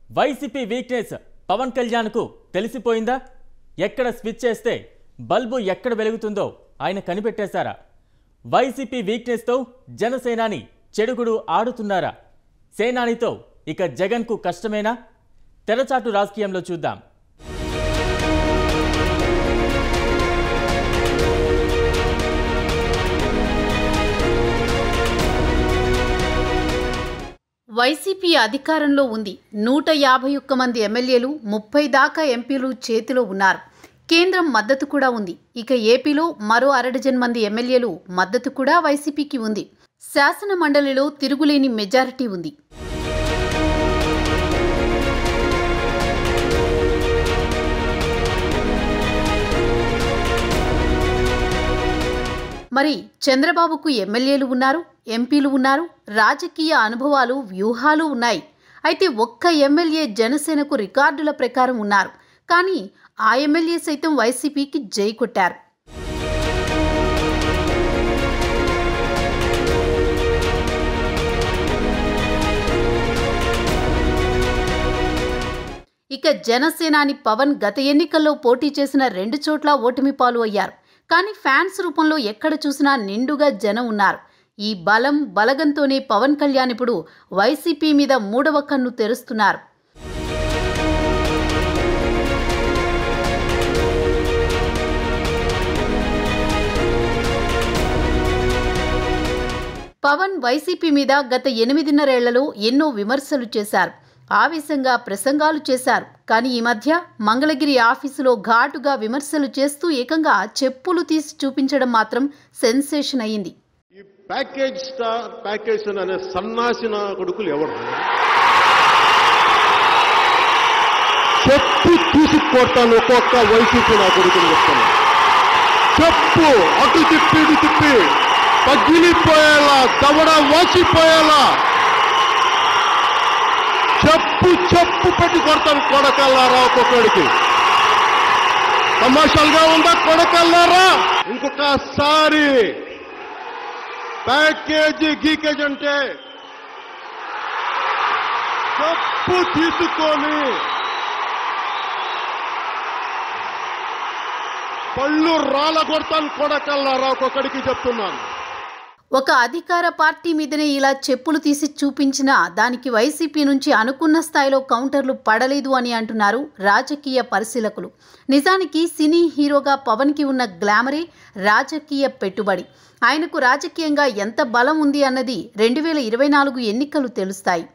YCP weakness Pawan కళ్యాణ్కు తెలిసిపోయిందా ఎక్కడ స్విచ్ చేస్తే బల్బు ఎక్కడ వెలుగుతుందో ఆయన కనిపెట్టేశారా వైసీపీ వీక్నెస్తో జనసేనాని చెడుగుడు ఆడుతున్నారా సేనానితో ఇక జగన్కు కష్టమేనా తెరచాటు రాజకీయంలో చూద్దాం వైసీపీ అధికారంలో ఉంది నూట యాభై ఒక్క మంది ఎమ్మెల్యేలు ముప్పై దాకా ఎంపీలు చేతిలో ఉన్నారు కేంద్రం మద్దతు కూడా ఉంది ఇక ఏపీలో మరో అరడజన్ మంది ఎమ్మెల్యేలు మద్దతు కూడా వైసీపీకి ఉంది శాసన మండలిలో తిరుగులేని మెజారిటీ ఉంది మరి చంద్రబాబుకు ఎమ్మెల్యేలు ఉన్నారు ఎంపీలు ఉన్నారు రాజకీయ అనుభవాలు వ్యూహాలు ఉన్నాయి అయితే ఒక్క ఎమ్మెల్యే జనసేనకు రికార్డుల ప్రకారం ఉన్నారు కానీ ఆ ఎమ్మెల్యే సైతం వైసీపీకి జై కొట్టారు ఇక జనసేనాని పవన్ గత ఎన్నికల్లో పోటీ చేసిన రెండు చోట్ల ఓటమి పాలు అయ్యారు కానీ ఫ్యాన్స్ రూపంలో ఎక్కడ చూసినా నిండుగా జనం ఉన్నారు ఈ బలం బలగంతోనే పవన్ కళ్యాణ్ ఇప్పుడు వైసీపీ మీద మూడవ కన్ను తెరుస్తున్నారు పవన్ వైసీపీ మీద గత ఎనిమిదిన్నరేళ్లలో ఎన్నో విమర్శలు చేశారు ఆవేశంగా ప్రసంగాలు చేశారు కానీ ఈ మధ్య మంగళగిరి ఆఫీసులో ఘాటుగా విమర్శలు చేస్తూ ఏకంగా చెప్పులు తీసి చూపించడం మాత్రం సెన్సేషన్ అయింది ఈ ప్యాకేజ్ స్టార్ ప్యాకేజ్ అనే సన్నాసిన కొడుకులు ఎవరు చెప్పు తీసి కొడతాను ఒక్కొక్క వైసీపీ నా కొడుకులు చెప్తాను చెప్పు అటు తిప్పి ఇటు తిప్పి పగిలిపోయేలా దవడ వాసిపోయేలా చెప్పు చెప్పు పెట్టి కొడతాను కొడకల్లారా ఒక్కొక్కడికి తమాషాలుగా ఉందా కొడకల్లారా ఇంకొకసారి ప్యాకేజీ గీకేజ్ అంటే చెప్పు తీసుకొని పళ్ళు రాళ్ళ కొడతాను కొడకల్లారా ఒక్కొక్కడికి చెప్తున్నాను ఒక అధికార పార్టీ మీదనే ఇలా చెప్పులు తీసి చూపించినా దానికి వైసీపీ నుంచి అనుకున్న స్థాయిలో కౌంటర్లు పడలేదు అని అంటున్నారు రాజకీయ పరిశీలకులు నిజానికి సినీ హీరోగా పవన్కి ఉన్న గ్లామరే రాజకీయ పెట్టుబడి ఆయనకు రాజకీయంగా ఎంత బలం ఉంది అన్నది రెండు వేల ఇరవై నాలుగు ఎన్నికలు తెలుస్తాయి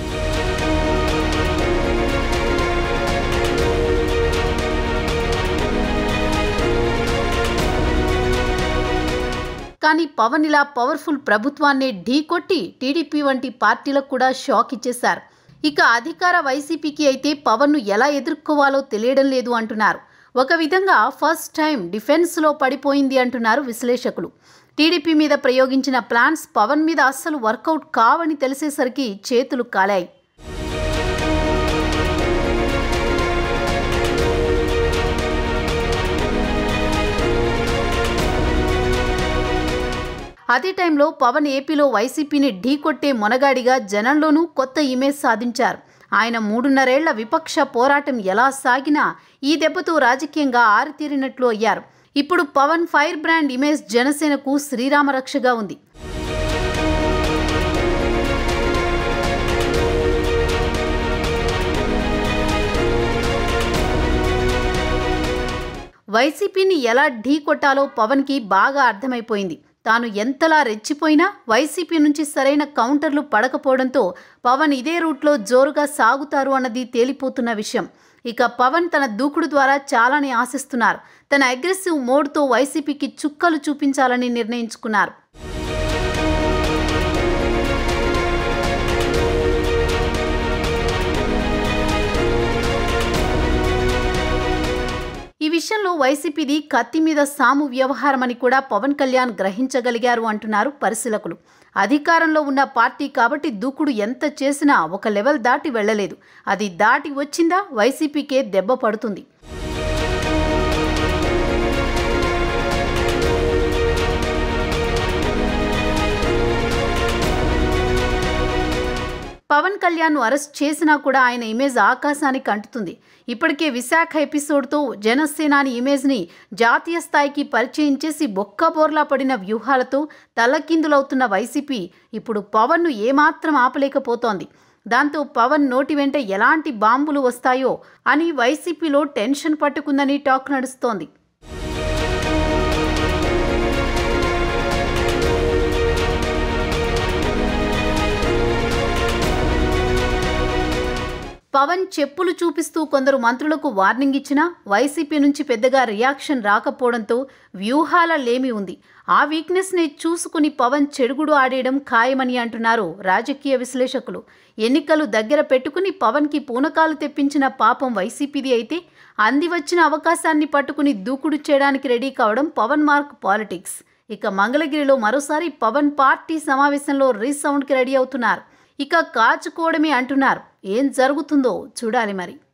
కానీ పవన్ ఇలా పవర్ఫుల్ ప్రభుత్వాన్నే ఢీకొట్టి టీడీపీ వంటి పార్టీలకు కూడా షాక్ ఇచ్చేశారు ఇక అధికార వైసీపీకి అయితే పవన్ను ఎలా ఎదుర్కోవాలో తెలియడం లేదు అంటున్నారు ఒక విధంగా ఫస్ట్ టైం డిఫెన్స్లో పడిపోయింది అంటున్నారు విశ్లేషకులు టీడీపీ మీద ప్రయోగించిన ప్లాన్స్ పవన్ మీద అస్సలు వర్కౌట్ కావని తెలిసేసరికి చేతులు కాలాయి అదే టైంలో పవన్ ఏపీలో వైసీపీని ఢీకొట్టే మొనగాడిగా జనంలోనూ కొత్త ఇమేజ్ సాధించారు ఆయన మూడున్నరేళ్ల విపక్ష పోరాటం ఎలా సాగినా ఈ దెబ్బతో రాజకీయంగా ఆరితేరినట్లు అయ్యారు ఇప్పుడు పవన్ ఫైర్ బ్రాండ్ ఇమేజ్ జనసేనకు శ్రీరామరక్షగా ఉంది వైసీపీని ఎలా ఢీ కొట్టాలో పవన్కి బాగా అర్థమైపోయింది తాను ఎంతలా రెచ్చిపోయినా వైసీపీ నుంచి సరైన కౌంటర్లు పడకపోవడంతో పవన్ ఇదే రూట్లో జోరుగా సాగుతారు అన్నది తేలిపోతున్న విషయం ఇక పవన్ తన దూకుడు ద్వారా చాలానే ఆశిస్తున్నారు తన అగ్రెసివ్ మోడ్తో వైసీపీకి చుక్కలు చూపించాలని నిర్ణయించుకున్నారు ఈ విషయంలో వైసీపీది కత్తి మీద సాము వ్యవహారమని కూడా పవన్ కళ్యాణ్ గ్రహించగలిగారు అంటున్నారు పరిశీలకులు అధికారంలో ఉన్న పార్టీ కాబట్టి దూకుడు ఎంత చేసినా ఒక లెవెల్ దాటి వెళ్ళలేదు అది దాటి వచ్చిందా వైసీపీకే దెబ్బ పడుతుంది పవన్ కళ్యాణ్ను అరెస్ట్ చేసినా కూడా ఆయన ఇమేజ్ ఆకాశానికి అంటుతుంది ఇప్పటికే విశాఖ ఎపిసోడ్తో జనసేనాని ఇమేజ్ని జాతీయ స్థాయికి పరిచయం చేసి బొక్కబోర్లా పడిన వ్యూహాలతో తలకిందులవుతున్న వైసీపీ ఇప్పుడు పవన్ను ఏమాత్రం ఆపలేకపోతోంది దాంతో పవన్ నోటి వెంట ఎలాంటి బాంబులు వస్తాయో అని వైసీపీలో టెన్షన్ పట్టుకుందని టాక్ నడుస్తోంది పవన్ చెప్పులు చూపిస్తూ కొందరు మంత్రులకు వార్నింగ్ ఇచ్చినా వైసీపీ నుంచి పెద్దగా రియాక్షన్ రాకపోవడంతో వ్యూహాల లేమి ఉంది ఆ వీక్నెస్ని చూసుకుని పవన్ చెడుగుడు ఆడేయడం ఖాయమని అంటున్నారు రాజకీయ విశ్లేషకులు ఎన్నికలు దగ్గర పెట్టుకుని పవన్కి పూనకాలు తెప్పించిన పాపం వైసీపీది అయితే అంది వచ్చిన అవకాశాన్ని పట్టుకుని దూకుడు చేయడానికి రెడీ కావడం పవన్ మార్క్ పాలిటిక్స్ ఇక మంగళగిరిలో మరోసారి పవన్ పార్టీ సమావేశంలో రీసౌండ్కి రెడీ అవుతున్నారు ఇక కాచుకోవడమే అంటున్నారు ఏం జరుగుతుందో చూడాలి మరి